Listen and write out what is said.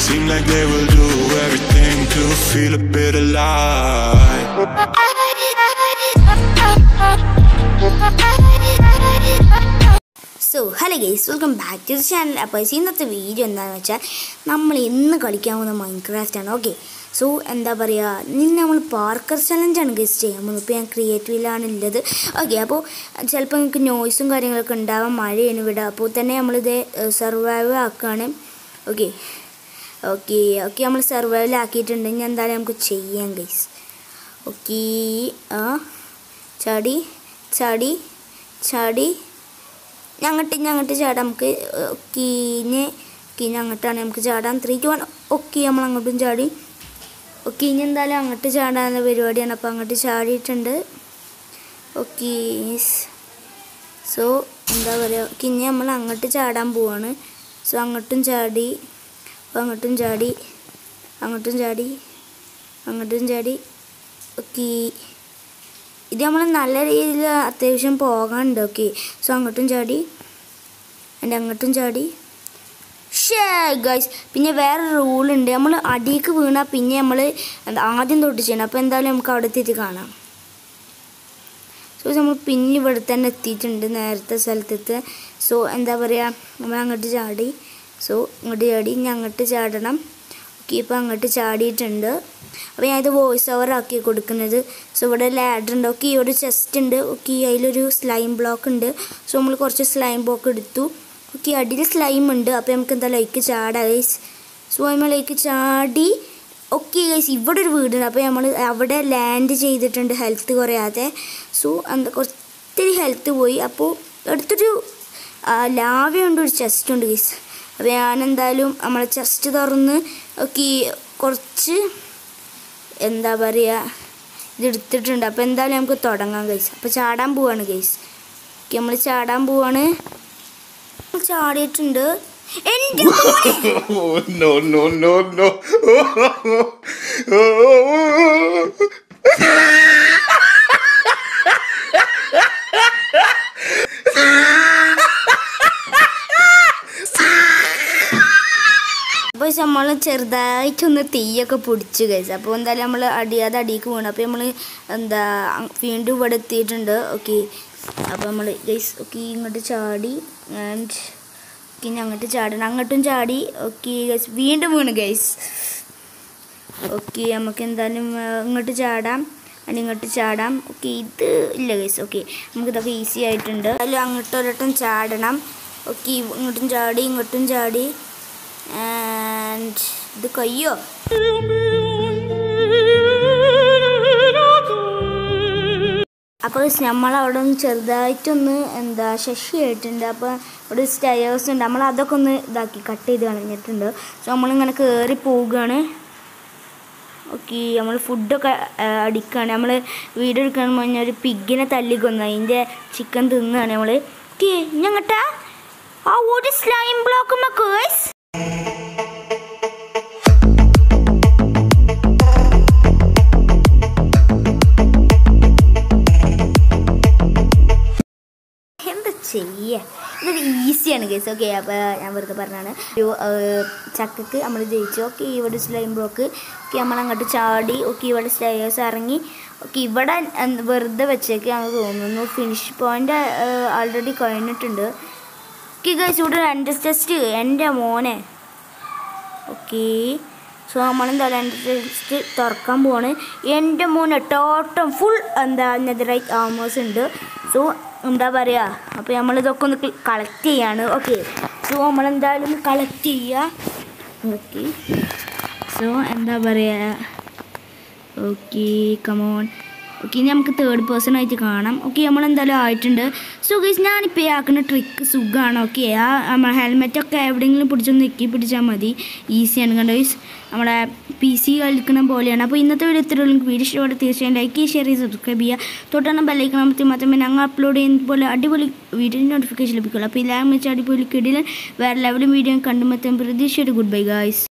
seem like they will do everything to feel a bit alive. So hello guys welcome back to the channel അപ്പോൾ ഇന്നത്തെ video എന്താണെന്ന് വെച്ചാൽ നമ്മൾ ഇന്ന് കളിക്കാൻ പോകുന്ന മൈൻക്രാഫ്റ്റ് ആണ് ഓക്കെ സോ എന്താ പറയുക ഇന്ന് നമ്മൾ പാർക്കർ ചലഞ്ചാണ് ഗസ് ചെയ്യാൻ പോകുന്നത് ഇപ്പോൾ ഞാൻ ക്രിയേറ്റീവിലാണ് ഉള്ളത് ഓക്കെ അപ്പോൾ ചിലപ്പോൾ നിങ്ങൾക്ക് നോയ്സും കാര്യങ്ങളൊക്കെ ഉണ്ടാവാൻ മഴയാണ് ഇവിടെ അപ്പോൾ തന്നെ നമ്മളിത് സർവൈവ് ആക്കുകയാണ് ഓക്കെ ഓക്കെ ഓക്കെ നമ്മൾ സർവൈവൽ ആക്കിയിട്ടുണ്ട് ഇനി എന്തായാലും നമുക്ക് ചെയ്യാം ഗൈസ് ഓക്കെ ആ ചാടി ചാടി ചാടി ഞങ്ങട്ട് ഞങ്ങട്ട് ചാടാം നമുക്ക് കീഞ്ഞ് കീഞ്ഞ് അങ്ങോട്ടാണ് നമുക്ക് ചാടാം ത്രീ ടു വൺ ഓക്കെ നമ്മൾ അങ്ങോട്ടും ചാടി ഓക്കെ ഇനി എന്തായാലും അങ്ങോട്ട് ചാടാനുള്ള പരിപാടിയാണ് അപ്പോൾ അങ്ങോട്ട് ചാടിയിട്ടുണ്ട് ഓക്കെ സോ എന്താ പറയുക ഓക്കെ ഇനി നമ്മൾ അങ്ങോട്ട് ചാടാൻ പോവാണ് സോ അങ്ങോട്ടും ചാടി അപ്പോൾ അങ്ങോട്ടും ചാടി അങ്ങോട്ടും ചാടി അങ്ങോട്ടും ചാടി ഓക്കെ ഇത് നമ്മൾ നല്ല രീതിയിൽ അത്യാവശ്യം പോകാനുണ്ട് ഓക്കെ സോ അങ്ങോട്ടും ചാടി എൻ്റെ അങ്ങോട്ടും ചാടി ഷേ ഗൈസ് പിന്നെ വേറെ റൂളുണ്ട് നമ്മൾ അടിയിലേക്ക് വീണാൽ പിന്നെ നമ്മൾ ആദ്യം തൊട്ട് ചെയ്യണം അപ്പോൾ എന്തായാലും നമുക്ക് അവിടെ എത്തിയിട്ട് കാണാം സോ നമ്മൾ പിന്നെ ഇവിടെ തന്നെ എത്തിയിട്ടുണ്ട് നേരത്തെ സ്ഥലത്തെത്ത് സോ എന്താ പറയുക നമ്മൾ അങ്ങോട്ട് ചാടി സോ ഇങ്ങോട്ട് ചാടി ഇനി അങ്ങോട്ട് ചാടണം ഓക്കെ ഇപ്പോൾ അങ്ങോട്ട് ചാടിയിട്ടുണ്ട് അപ്പോൾ ഞാനിത് വോയിസ് ഓവർ ആക്കി കൊടുക്കുന്നത് സോ ഇവിടെ ലാഡർ ഉണ്ട് ഓക്കെ ഒരു ചെസ്റ്റ് ഉണ്ട് ഓക്കെ അതിലൊരു സ്ലൈം ബ്ലോക്ക് ഉണ്ട് സോ നമ്മൾ കുറച്ച് സ്ലൈം ബ്ലോക്ക് എടുത്തു ഓക്കെ അടിയിൽ സ്ലൈം ഉണ്ട് അപ്പോൾ നമുക്ക് എന്താ ലൈക്ക് ചാടാം ഗൈസ് സോ നമ്മൾ ലൈക്ക് ചാടി ഓക്കെ ഗൈസ് ഇവിടെ ഒരു വീടുണ്ട് അപ്പോൾ നമ്മൾ അവിടെ ലാൻഡ് ചെയ്തിട്ടുണ്ട് ഹെൽത്ത് കുറയാതെ സോ എന്താ കുറച്ചൊരു ഹെൽത്ത് പോയി അപ്പോൾ അടുത്തൊരു ലാവയുണ്ട് ഒരു ചെസ്റ്റ് ഉണ്ട് ഗൈസ് അപ്പോൾ ഞാനെന്തായാലും നമ്മളെ ചെസ്റ്റ് തുറന്ന് ഓക്കെ കുറച്ച് എന്താ പറയുക ഇതെടുത്തിട്ടുണ്ട് അപ്പോൾ എന്തായാലും നമുക്ക് തുടങ്ങാം ഗൈസ് അപ്പോൾ ചാടാൻ പോവാണ് ഗൈസ് ഓക്കെ നമ്മൾ ചാടാൻ പോവാണ് ചാടിയിട്ടുണ്ട് എൻ്റെ Oh no no no no! അപ്പോൾ നമ്മൾ ചെറുതായിട്ടൊന്ന് തീയൊക്കെ പിടിച്ചു കഴിച്ചു അപ്പോൾ എന്തായാലും നമ്മൾ അടിയാതെ അടിയിലേക്ക് വീണു അപ്പോൾ നമ്മൾ എന്താ വീണ്ടും ഇവിടെ എത്തിയിട്ടുണ്ട് ഓക്കെ അപ്പോൾ നമ്മൾ ഗൈസ് ഓക്കെ ഇങ്ങോട്ട് ചാടി ആൻഡ് ഓക്കെ ഇനി അങ്ങോട്ട് ചാടണം അങ്ങോട്ടും ചാടി ഓക്കെ ഗൈസ് വീണ്ടും വീണ് ഗൈസ് ഓക്കെ നമുക്ക് എന്തായാലും ആ, ഇങ്ങോട്ട് ചാടാം and ഇങ്ങോട്ട് ചാടാം ഓക്കെ ഇത് ഇല്ല ഗൈസ് ഓക്കെ നമുക്കിതൊക്കെ ഈസി ആയിട്ടുണ്ട് അതിൽ അങ്ങോട്ടും ഒരട്ടം ചാടണം ഓക്കെ ഇങ്ങോട്ടും ചാടി ഇങ്ങോട്ടും ചാടി ആൻഡ് ഇത് കയ്യോ അപ്പോൾ നമ്മളവിടെ ഒന്ന് ചെറുതായിട്ടൊന്ന് എന്താ ശശിയായിട്ടുണ്ട് അപ്പോൾ ഇവിടെ സ്റ്റയേഴ്സ് ഉണ്ട് നമ്മൾ അതൊക്കെ ഒന്ന് ഇതാക്കി കട്ട് ചെയ്ത് കളഞ്ഞിട്ടുണ്ട് സോ നമ്മളിങ്ങനെ കയറി പോവുകയാണ് ഓക്കെ നമ്മൾ ഫുഡൊക്കെ അടിക്കുകയാണ് നമ്മൾ വീഡിയോ എടുക്കാൻ മുന്നേ ഒരു പിഗിനെ തല്ലിക്കൊന്നു അതിൻ്റെ ചിക്കൻ തിന്നുകയാണ് നമ്മൾ ഓക്കെ ഞങ്ങട്ടാ ആ ഒരു സ്ലൈം ബ്ലോക്ക് കേസ് എന്താ ചെയ്യുക ഇതൊരു ഈസിയാണ് കേസ് ഓക്കെ അപ്പോൾ ഞാൻ വെറുതെ പറഞ്ഞാണ് ഒരു ഏഹ്, ചക്കക്ക് നമ്മൾ ജയിച്ചു ഓക്കെ ഇവിടെ സ്ലൈം ബ്ലോക്ക് ഓക്കെ നമ്മൾ അങ്ങോട്ട് ചാടി ഓക്കെ ഇവിടെ സ്റ്റേഴ്സ് ഇറങ്ങി ഓക്കെ ഇവിടെ എന്ത് വെറുതെ വെച്ചേക്കാന്ന് തോന്നുന്നു ഫിനിഷ് പോയിന്റ് ആൾറെഡി കഴിഞ്ഞിട്ടുണ്ട് ഓക്കെ ഗൈസ് ഇവിടെ രണ്ട് ടെസ്റ്റ് എൻ്റെ മോനെ ഓക്കെ സോ നമ്മളെന്തായാലും എൻ്റെ ടെസ്റ്റ് തുറക്കാൻ പോവാണ് എൻ്റെ മോനെ ടോട്ടം ഫുൾ എന്താ നെതറൈറ്റ് ആമേഴ്സ് ഉണ്ട് സോ എന്താ പറയുക അപ്പോൾ നമ്മളിതൊക്കെ ഒന്ന് കളക്ട് ചെയ്യാണ് ഓക്കെ സോ നമ്മളെന്തായാലും ഒന്ന് കളക്ട് ചെയ്യുക ഓക്കെ സോ എന്താ പറയുക ഓക്കെ കമോൺ ഓക്കെ ഇനി നമുക്ക് തേർഡ് പേഴ്സൺ ആയിട്ട് കാണാം ഓക്കെ നമ്മളെന്തായാലും ആയിട്ടുണ്ട് സോ ഗൈസ് ഞാനിപ്പോൾ ഈ ആക്കുന്ന ട്രിക്ക് സുഖമാണ് ഓക്കെ ആ നമ്മൾ ഹെൽമെറ്റൊക്കെ എവിടെയെങ്കിലും പിടിച്ചൊന്ന് നെക്കി പിടിച്ചാൽ മതി ഈസിയാണ് കണ്ടോ ഗൈസ് നമ്മുടെ പി സി കളിക്കുന്ന പോലെയാണ് അപ്പോൾ ഇന്നത്തെ വീഡിയോ ഇത്രയുള്ളൂ നിങ്ങൾക്ക് വീഡിയോ ഇഷ്ടപ്പെട്ട തീർച്ചയായും ലൈക്ക് ചെയ്യുക ഷെയർ ചെയ്യുക സബ്സ്ക്രൈബ് ചെയ്യുക തൊട്ടാണ് ബെല്ലൈക്കണം അമർത്തി മാത്രമേ ഞങ്ങൾ അപ്ലോഡ് ചെയ്യുന്നത് പോലെ അടിപൊളി വീഡിയോ നോട്ടിഫിക്കേഷൻ ലഭിക്കുള്ളൂ അപ്പോൾ ഇല്ലാതെ വെച്ചാൽ അടിപൊളി കിടിലൻ വേറെ ലെവലും വീഡിയോ കണ്ടുമ്പോൾ പ്രതീക്ഷയുടെ ഗുഡ് ബൈ ഗായ്സ്